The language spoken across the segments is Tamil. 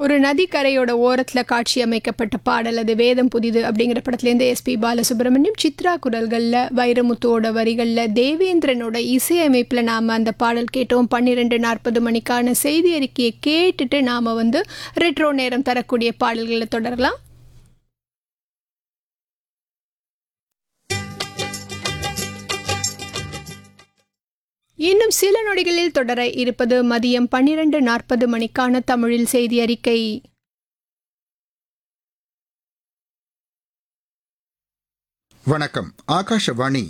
ஒரு நதிக்கரையோட ஓரத்தில் காட்சி அமைக்கப்பட்ட பாடல் அது வேதம் புதிது அப்படிங்கிற படத்துலேருந்து எஸ்பி பாலசுப்ரமணியம் சித்ரா குரல்களில் வைரமுத்துவோட வரிகளில் தேவேந்திரனோட இசையமைப்பில் நாம் அந்த பாடல் கேட்டோம் பன்னிரெண்டு நாற்பது மணிக்கான செய்தி அறிக்கையை கேட்டுட்டு நாம் வந்து ரெட்ரோ நேரம் தரக்கூடிய பாடல்களை தொடரலாம் இன்னும் சில நொடிகளில் தொடர இருப்பது மதியம் பன்னிரண்டு நாற்பது மணிக்கான தமிழில் செய்தி அறிக்கை வணக்கம் ஆகாஷவாணி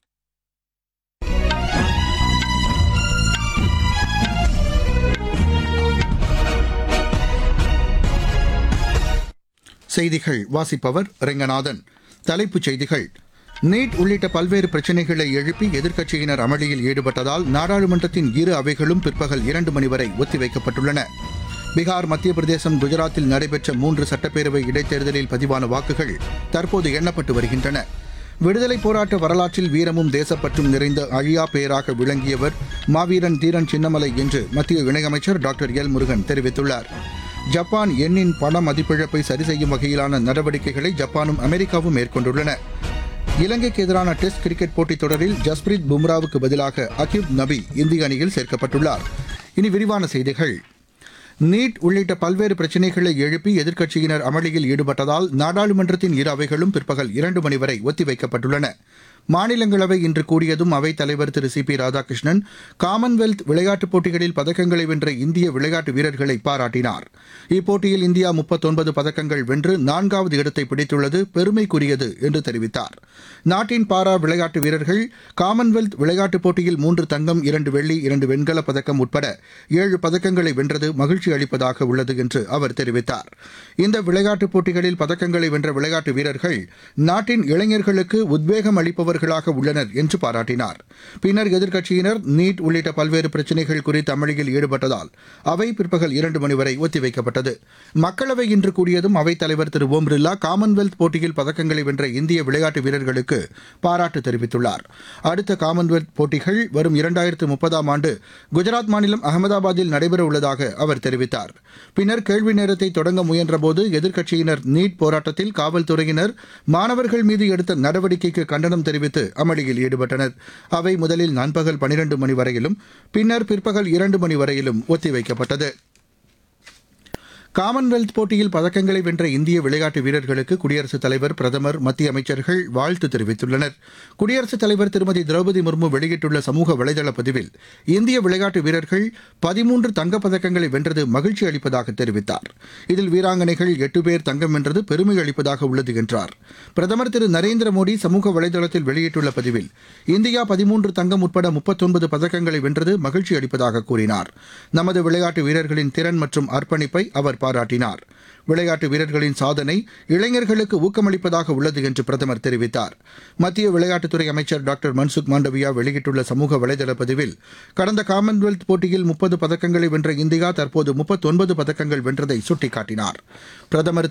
செய்திகள் வாசிப்பவர் ரெங்கநாதன் தலைப்புச் செய்திகள் நீட் உள்ளிட்ட பல்வேறு பிரச்சினைகளை எழுப்பி எதிர்க்கட்சியினர் அமளியில் ஈடுபட்டதால் நாடாளுமன்றத்தின் இரு அவைகளும் பிற்பகல் இரண்டு மணி வரை ஒத்திவைக்கப்பட்டுள்ளன பீகார் மத்திய பிரதேசம் குஜராத்தில் நடைபெற்ற மூன்று சட்டப்பேரவை இடைத்தேர்தலில் பதிவான வாக்குகள் தற்போது எண்ணப்பட்டு வருகின்றன விடுதலைப் போராட்ட வரலாற்றில் வீரமும் தேசப்பற்றும் நிறைந்த அழியா பெயராக விளங்கியவர் மாவீரன் தீரன் சின்னமலை என்று மத்திய இணையமைச்சர் டாக்டர் எல் முருகன் தெரிவித்துள்ளார் ஜப்பான் எண்ணின் பண மதிப்பிழப்பை சரி செய்யும் வகையிலான நடவடிக்கைகளை ஜப்பானும் அமெரிக்காவும் மேற்கொண்டுள்ளன இலங்கைக்கு எதிரான டெஸ்ட் கிரிக்கெட் போட்டித் தொடரில் ஜஸ்பிரீத் பும்ராவுக்கு பதிலாக அக்யூப் நபி இந்திய அணியில் சேர்க்கப்பட்டுள்ளார் இனி விரிவான செய்திகள் நீட் உள்ளிட்ட பல்வேறு பிரச்சினைகளை எழுப்பி எதிர்க்கட்சியினர் அமளியில் ஈடுபட்டதால் நாடாளுமன்றத்தின் இரு அவைகளும் பிற்பகல் இரண்டு மணி வரை ஒத்திவைக்கப்பட்டுள்ளன மாநிலங்களவை இன்று கூடியதும் அவைத் தலைவர் Thiru C P Radhakrishnan Commonwealth விளையாட்டுப் போட்டிகளில் பதக்கங்களை வென்ற இந்திய விளையாட்டு வீரர்களை பாராட்டினார் இப்போட்டியில் இந்தியா முப்பத்தொன்பது பதக்கங்கள் வென்று நான்காவது இடத்தை பிடித்துள்ளது பெருமைக்குரியது என்று தெரிவித்தார் நாட்டின் பாரா விளையாட்டு வீரர்கள் காமன்வெல்த் விளையாட்டுப் போட்டியில் மூன்று தங்கம் இரண்டு வெள்ளி இரண்டு வெண்கலப் பதக்கம் உட்பட ஏழு பதக்கங்களை வென்றது மகிழ்ச்சி அளிப்பதாக உள்ளது என்று அவர் தெரிவித்தார் இந்த விளையாட்டுப் போட்டிகளில் பதக்கங்களை வென்ற விளையாட்டு வீரர்கள் நாட்டின் இளைஞர்களுக்கு உத்வேகம் அளிப்பவர்களாக உள்ளனர் என்று பாராட்டினார் பின்னர் எதிர்க்கட்சியினர் நீட் உள்ளிட்ட பல்வேறு பிரச்சினைகள் குறித்து அமளியில் ஈடுபட்டதால் அவை பிற்பகல் இரண்டு மணி வரை ஒத்திவைக்கப்பட்டது மக்களவை இன்று கூடியதும் அவைத் தலைவர் திரு ஓம் பிர்லா காமன்வெல்த் போட்டியில் பதக்கங்களை வென்ற இந்திய விளையாட்டு வீரர்களுக்கு பாராட்டு தெரிவித்துள்ளார் அடுத்த காமன்வெல்த் போட்டிகள் வரும் இரண்டாயிரத்து முப்பதாம் ஆண்டு குஜராத் மாநிலம் அகமதாபாத்தில் நடைபெற உள்ளதாக அவர் தெரிவித்தார் பின்னர் கேள்வி நேரத்தை தொடங்க முயன்றபோது எதிர்க்கட்சியினர் நீட் போராட்டத்தில் காவல்துறையினர் மாணவர்கள் மீது எடுத்த நடவடிக்கைக்கு கண்டனம் தெரிவித்து அமளியில் ஈடுபட்டனர் அவை முதலில் நண்பகல் பனிரெண்டு மணி வரையிலும் பின்னர் பிற்பகல் இரண்டு மணி வரையிலும் ஒத்திவைக்கப்பட்டது காமன்வெல்த் போட்டியில் பதக்கங்களை வென்ற இந்திய விளையாட்டு வீரர்களுக்கு குடியரசுத் தலைவர் பிரதமர் மத்திய அமைச்சர்கள் வாழ்த்து தெரிவித்துள்ளனர் குடியரசுத் தலைவர் திருமதி திரௌபதி முர்மு வெளியிட்டுள்ள சமூக வலைதள பதிவில் இந்திய விளையாட்டு வீரர்கள் பதிமூன்று தங்கப் பதக்கங்களை வென்றது மகிழ்ச்சி அளிப்பதாக தெரிவித்தார் இதில் வீராங்கனைகள் எட்டு பேர் தங்கம் வென்றது பெருமை அளிப்பதாக உள்ளது என்றார் பிரதமர் திரு நரேந்திர மோடி சமூக வலைதளத்தில் வெளியிட்டுள்ள பதிவில் இந்தியா பதிமூன்று தங்கம் உட்பட முப்பத்தொன்பது பதக்கங்களை வென்றது மகிழ்ச்சி அளிப்பதாக கூறினார் நமது விளையாட்டு வீரர்களின் திறன் மற்றும் அர்ப்பணிப்பை அவர் பாராட்டினார் விளையாட்டு வீரர்களின் சாதனை இளைஞர்களுக்கு ஊக்கமளிப்பதாக உள்ளது என்று பிரதமர் தெரிவித்தார் மத்திய விளையாட்டுத்துறை அமைச்சர் டாக்டர் மன்சுக் மாண்டவியா வெளியிட்டுள்ள சமூக வலைதள பதிவில் கடந்த காமன்வெல்த் போட்டியில் முப்பது பதக்கங்களை வென்ற இந்தியா தற்போது முப்பத்தொன்பது பதக்கங்கள் வென்றதை சுட்டிக்காட்டினார் பிரதமர் திரு